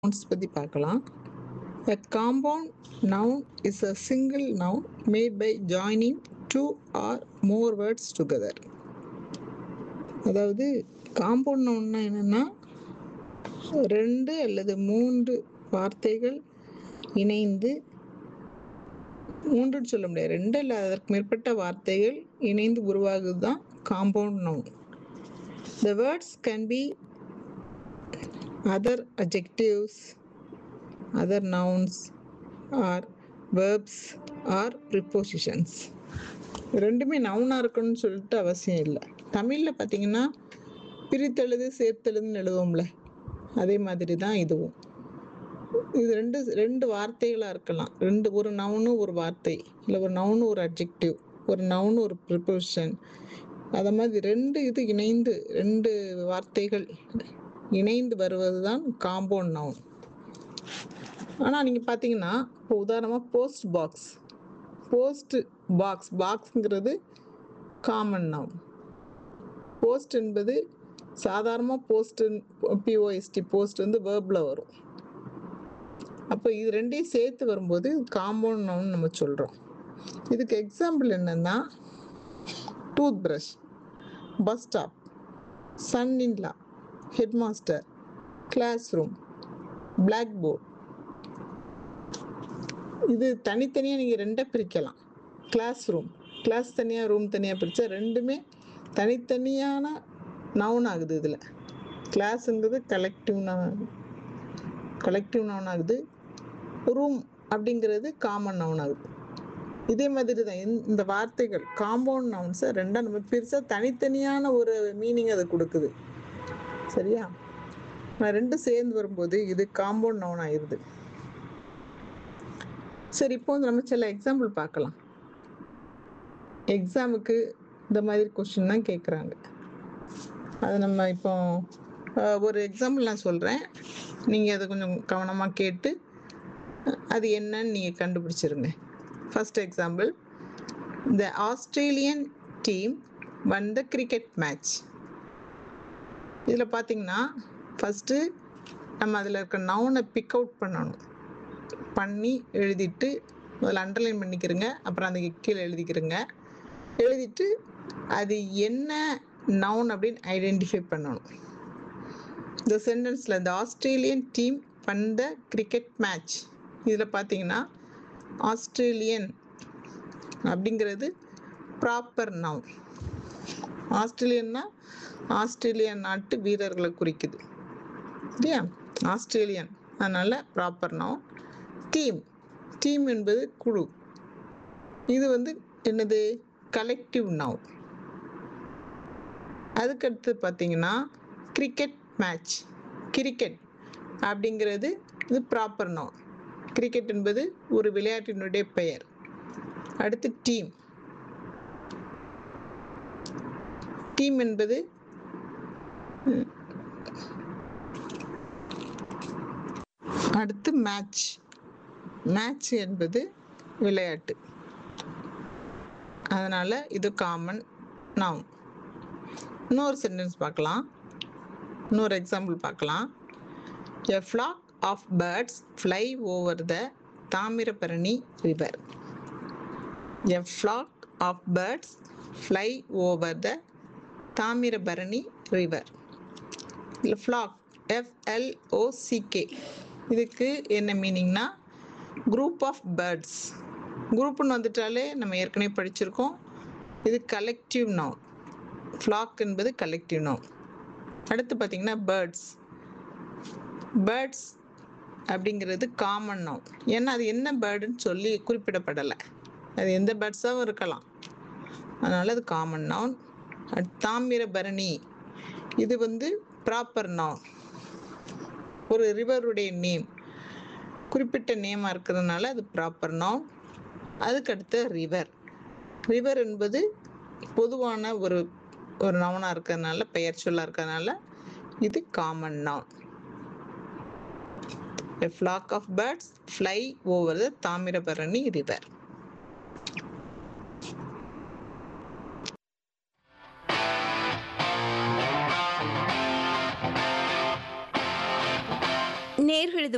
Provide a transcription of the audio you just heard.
nouns பத்தி பார்க்கலாம் A compound noun is a single noun made by joining two or more words together. அதாவது compound நவுன்னா என்னன்னா ரெண்டு அல்லது மூன்று வார்த்தைகள் இணைந்து மூன்றுன்னு சொல்ல முடியாது ரெண்டு அல்ல அதற்கு மேற்பட்ட வார்த்தைகள் இணைந்து உருவாகுது தான் compound noun the words can be other adjectives, other nouns, or verbs, or prepositions. ரெண்டுமே நவுனாக இருக்கணும்னு சொல்லிட்டு அவசியம் இல்லை தமிழில் பார்த்தீங்கன்னா பிரித்தெழுது சேர்த்தெழுதுன்னு எழுதுவோம்ல அதே மாதிரி தான் இதுவும் இது ரெண்டு ரெண்டு வார்த்தைகளாக இருக்கலாம் ரெண்டு ஒரு நவுனு ஒரு வார்த்தை இல்லை ஒரு நவுனு ஒரு அட்ஜெக்டிவ் ஒரு நவுனு ஒரு ப்ரிப்போஷன் அதை மாதிரி ரெண்டு இது இணைந்து ரெண்டு வார்த்தைகள் இணைந்து வருவது தான் காம்பவுண்ட் நவுன் ஆனால் நீங்கள் பார்த்தீங்கன்னா இப்போ உதாரணமாக போஸ்ட் பாக்ஸ் போஸ்ட் பாக்ஸ் பாக்ஸுங்கிறது காமன் நவுன் போஸ்ட் என்பது சாதாரணமாக போஸ்ட் பிஓஎஸ்டி போஸ்ட் வந்து வேர்பில் வரும் அப்போ இது ரெண்டையும் சேர்த்து வரும்போது காம்பவுண்ட் நவுன் நம்ம சொல்கிறோம் இதுக்கு எக்ஸாம்பிள் என்னன்னா toothbrush bus stop son in law headmaster classroom blackboard இது தனித்தனியாக நீங்கள் ரெண்டை பிரிக்கலாம் கிளாஸ் ரூம் கிளாஸ் தனியாக ரூம் தனியாக பிரித்தா ரெண்டுமே தனித்தனியான நவுன் ஆகுது இதில் கிளாஸுங்கிறது கலெக்டிவ் நவுன் கலெக்டிவ் நவுன் ஆகுது ரூம் அப்படிங்கிறது காமன் நவுன் ஆகுது இதே மாதிரி தான் இந்த- இந்த வார்த்தைகள் காம்பவுண்ட் நவுன்ஸை ரெண்டாக நம்ம பிரித்தா தனித்தனியான ஒரு மீனிங் அது கொடுக்குது சரியா நான் ரெண்டும் சேர்ந்து வரும்போது இது காம்பவுண்ட் நவுன் ஆயிருது சரி இப்போ வந்து நம்ம சில எக்ஸாம்பிள் பார்க்கலாம் எக்ஸாமுக்கு இந்த மாதிரி கொஸ்டின் தான் கேட்குறாங்க அது நம்ம இப்போ அஹ், ஒரு எக்ஸாம்பிள் நான் சொல்கிறேன் நீங்கள் அதை கொஞ்சம் கவனமாக கேட்டு அஹ், அது என்னன்னு நீங்கள் கண்டுபிடிச்சிருங்க first example the Australian team won the cricket match இதில் பார்த்தீங்கன்னா ஃபஸ்ட்டு நம்ம அதில் இருக்க நவுனை பிக் அவுட் பண்ணணும் பண்ணி எழுதிட்டு முதல்ல அண்டர்லைன் பண்ணிக்கிறங்க அப்புறம் அந்த கீழே எழுதிக்கிறங்க எழுதிட்டு அது என்ன நவுன் அப்படின்னு ஐடென்டிஃபை பண்ணணும் இந்த சென்டென்ஸில் இந்த ஆஸ்திரேலியன் டீம் வந்த கிரிக்கெட் மேட்ச் இதில் பார்த்தீங்கன்னா ஆஸ்திரேலியன் அப்படிங்கிறது ப்ராப்பர் நவுன் ஆஸ்திரேலியன்னா ஆஸ்திரேலியா நாட்டு வீரர்களை குறிக்குது இல்லையா ஆஸ்திரேலியன் அதனால ப்ராப்பர் நவுன் டீம் டீம் என்பது குழு இது வந்து என்னது கலெக்டிவ் நவுன் அதுக்கடுத்து பார்த்தீங்கன்னா கிரிக்கெட் மேட்ச் கிரிக்கெட் அப்படிங்கிறது இது ப்ராப்பர் நவுன் கிரிக்கெட் என்பது ஒரு விளையாட்டினுடைய பெயர் அடுத்து டீம் டீம் என்பது ம், அடுத்து மேட்ச் மேட்ச் என்பது விளையாட்டு அதனால இது காமன் நவுன் இன்னொரு சென்டென்ஸ் பார்க்கலாம் இன்னொரு எக்ஸாம்பிள் பார்க்கலாம் a flock of birds fly over the Tamirabarani river a flock of birds fly over the Tamirabarani river இல்லை ஃப்ளாக் எஃப்எல்ஓசிகே இதுக்கு என்ன மீனிங்னா குரூப் ஆஃப் பேர்ட்ஸ் குரூப்னு வந்துட்டாலே நம்ம ஏற்கனவே படிச்சிருக்கோம் இது கலெக்டிவ் நவுன் ஃப்ளாக் என்பது கலெக்டிவ் நவுன் அடுத்து பார்த்தீங்கன்னா பேர்ட்ஸ் பேர்ட்ஸ் அப்படிங்கிறது காமன் நவுன் ஏன்னா அது என்ன பேர்டுன்னு சொல்லி குறிப்பிடப்படலை அது எந்த பேர்ட்ஸாகவும் இருக்கலாம் அதனால் அது காமன் நவுன் தாமிரபரணி இது வந்து ப்ராப்பர் நவுன் ஒரு ரிவருடைய நேம் குறிப்பிட்ட நேமாக இருக்கிறதுனால அது ப்ராப்பர் நவுன் அதுக்கடுத்து ரிவர் ரிவர் என்பது பொதுவான ஒரு ஒரு நவுனாக இருக்கிறதுனால பெயர் சொல்லாக இருக்கிறதுனால இது common noun A flock of birds fly over the Thamirabarani river